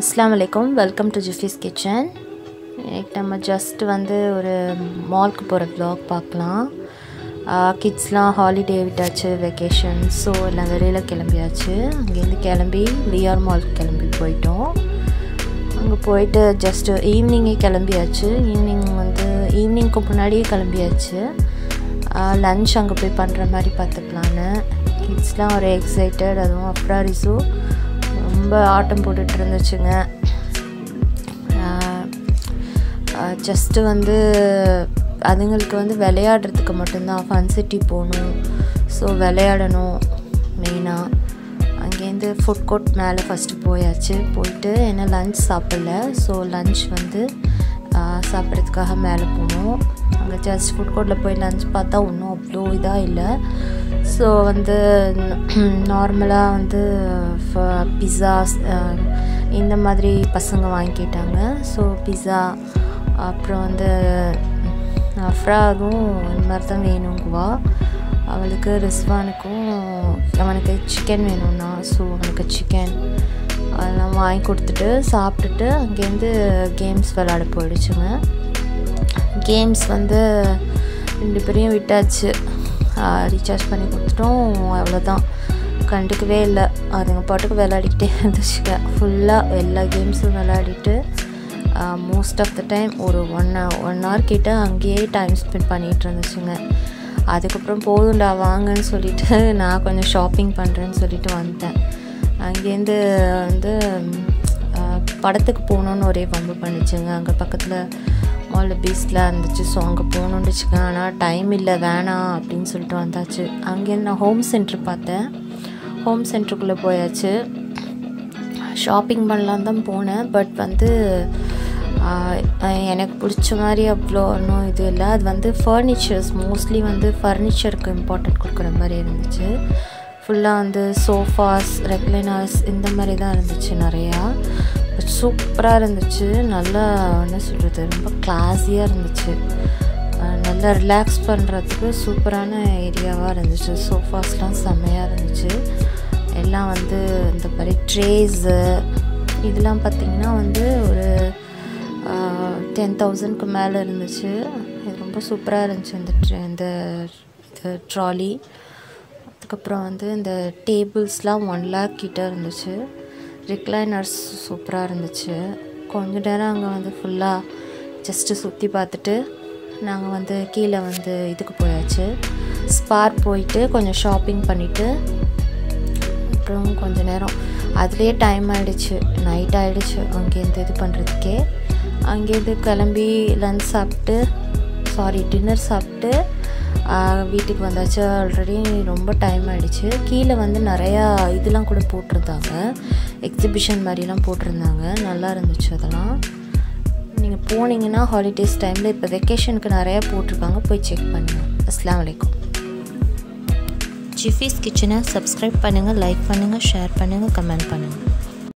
அஸ்லாம் வலைக்கம் welcome to ஜிஃபிஸ் kitchen இன்னைக்கு நம்ம ஜஸ்ட் வந்து ஒரு மால்க்கு போகிற vlog பார்க்கலாம் கிட்ஸ்லாம் ஹாலிடே விட்டாச்சு வெக்கேஷன் ஸோ எல்லாம் வெளியில் கிளம்பியாச்சு அங்கேருந்து கிளம்பி விஆர் மால்க்கு கிளம்பி போயிட்டோம் அங்கே போயிட்டு ஜஸ்ட்டு ஈவினிங்கே கிளம்பியாச்சு ஈவினிங் வந்து ஈவினிங்க்கு முன்னாடியே கிளம்பியாச்சு லன்ச் அங்கே போய் பண்ணுற மாதிரி பார்த்துக்கலான்னு கிட்ஸ்லாம் ஒரு எக்ஸைட்டட் அதுவும் அப்ராரிஸும் ரொம்ப ஆட்டம் போட்டுட்டு இருந்துச்சுங்க ஜஸ்ட்டு வந்து அதுங்களுக்கு வந்து விளையாடுறதுக்கு மட்டும்தான் ஃபன் சிட்டி போகணும் ஸோ விளையாடணும் மெயினாக அங்கேருந்து ஃபுட் கோர்ட் மேலே ஃபஸ்ட்டு போயாச்சு போயிட்டு என்ன லன்ச் சாப்பிடல ஸோ லன்ச் வந்து சாப்பிட்றதுக்காக மேலே போனோம் அங்கே ஜஸ்ட் ஃபுட் கோர்ட்டில் போய் லன்ச் பார்த்தா ஒன்றும் அவ்வளோ இதாக இல்லை ஸோ வந்து நார்மலாக வந்து பிஸாஸ் இந்த மாதிரி பசங்க வாங்கிக்கிட்டாங்க ஸோ பிஸா அப்புறம் வந்து அஃப்ராவும் இந்த மாதிரி தான் வேணுங்குவா அவளுக்கு ரிஸ்வானுக்கும் அவனுக்கு சிக்கன் வேணும்னா ஸோ அவனுக்கு சிக்கன் அதெல்லாம் வாங்கி கொடுத்துட்டு சாப்பிட்டுட்டு அங்கேருந்து கேம்ஸ் விளாட போயிடுச்சுங்க கேம்ஸ் வந்து ரெண்டு பேரையும் விட்டாச்சு ரீசார்ஜ் பண்ணி கொடுத்துட்டோம் அவ்வளோதான் கண்டுக்கவே இல்லை அதுங்க பாட்டுக்கு விளையாடிக்கிட்டே இருந்துச்சுங்க ஃபுல்லாக எல்லா கேம்ஸும் விளையாடிட்டு மோஸ்ட் ஆஃப் த டைம் ஒரு ஒன் ஒன் ஹவர் கிட்ட அங்கேயே டைம் ஸ்பெண்ட் பண்ணிகிட்டு இருந்துச்சுங்க அதுக்கப்புறம் போதும்டா வாங்கன்னு சொல்லிட்டு நான் கொஞ்சம் ஷாப்பிங் பண்ணுறேன்னு சொல்லிட்டு வந்துட்டேன் அங்கேருந்து வந்து படத்துக்கு போகணுன்னு ஒரே வம்பு பண்ணிச்சுங்க அங்கே பக்கத்தில் மாலில் பீஸ்லாம் இருந்துச்சு ஸோ அங்கே போகணுன்னு வச்சுக்கேன் ஆனால் டைம் இல்லை வேணாம் அப்படின்னு சொல்லிட்டு வந்தாச்சு அங்கேருந்து நான் ஹோம் சென்டர் பார்த்தேன் ஹோம் சென்டருக்குள்ளே போயாச்சு ஷாப்பிங் பண்ணலாம் தான் போனேன் பட் வந்து எனக்கு பிடிச்ச மாதிரி அவ்வளோ ஒன்றும் இது இல்லை அது வந்து ஃபர்னிச்சர்ஸ் மோஸ்ட்லி வந்து ஃபர்னிச்சருக்கு இம்பார்ட்டன்ட் கொடுக்குற மாதிரி இருந்துச்சு ஃபுல்லாக வந்து சோஃபாஸ் ரெக்லைனர்ஸ் இந்த மாதிரி தான் இருந்துச்சு நிறையா சூப்பராக இருந்துச்சு நல்லா என்ன சொல்கிறது ரொம்ப கிளாஸியாக இருந்துச்சு நல்லா ரிலாக்ஸ் பண்ணுறதுக்கு சூப்பரான ஏரியாவாக இருந்துச்சு சோஃபாஸ்லாம் செம்மையாக இருந்துச்சு எல்லாம் வந்து இந்த மாதிரி ட்ரேஸு இதெல்லாம் பார்த்திங்கன்னா வந்து ஒரு டென் தௌசண்ட்க்கு மேலே இருந்துச்சு இது ரொம்ப சூப்பராக இருந்துச்சு இந்த இந்த இது ட்ராலி அதுக்கப்புறம் வந்து இந்த டேபிள்ஸ்லாம் ஒன் லேக் கிட்ட இருந்துச்சு ரிக்ளைனர்ஸ் சூப்பராக இருந்துச்சு கொஞ்ச நேரம் அங்கே வந்து ஃபுல்லாக ஜஸ்ட்டு சுற்றி பார்த்துட்டு நாங்கள் வந்து கீழே வந்து இதுக்கு போயாச்சு ஸ்பார் போயிட்டு கொஞ்சம் ஷாப்பிங் பண்ணிவிட்டு அப்புறம் கொஞ்ச நேரம் அதுலேயே டைம் ஆகிடுச்சு நைட் ஆகிடுச்சு அங்கேருந்து இது பண்ணுறதுக்கே அங்கேருந்து கிளம்பி லன்ச் சாப்பிட்டு சாரி டின்னர் சாப்பிட்டு வீட்டுக்கு வந்தாச்சு ஆல்ரெடி ரொம்ப டைம் ஆகிடுச்சு கீழே வந்து நிறையா இதெல்லாம் கூட போட்டிருந்தாங்க எக்ஸிபிஷன் மாதிரிலாம் போட்டிருந்தாங்க நல்லா இருந்துச்சு அதெல்லாம் நீங்கள் போனீங்கன்னா ஹாலிடேஸ் டைமில் இப்போ வெக்கேஷனுக்கு நிறையா போட்டிருக்காங்க போய் செக் பண்ணுங்கள் அஸ்லாம் வலைக்கம் ஜிஃபீஸ் கிச்சனை சப்ஸ்கிரைப் பண்ணுங்கள் லைக் பண்ணுங்கள் ஷேர் பண்ணுங்கள் கமெண்ட் பண்ணுங்கள்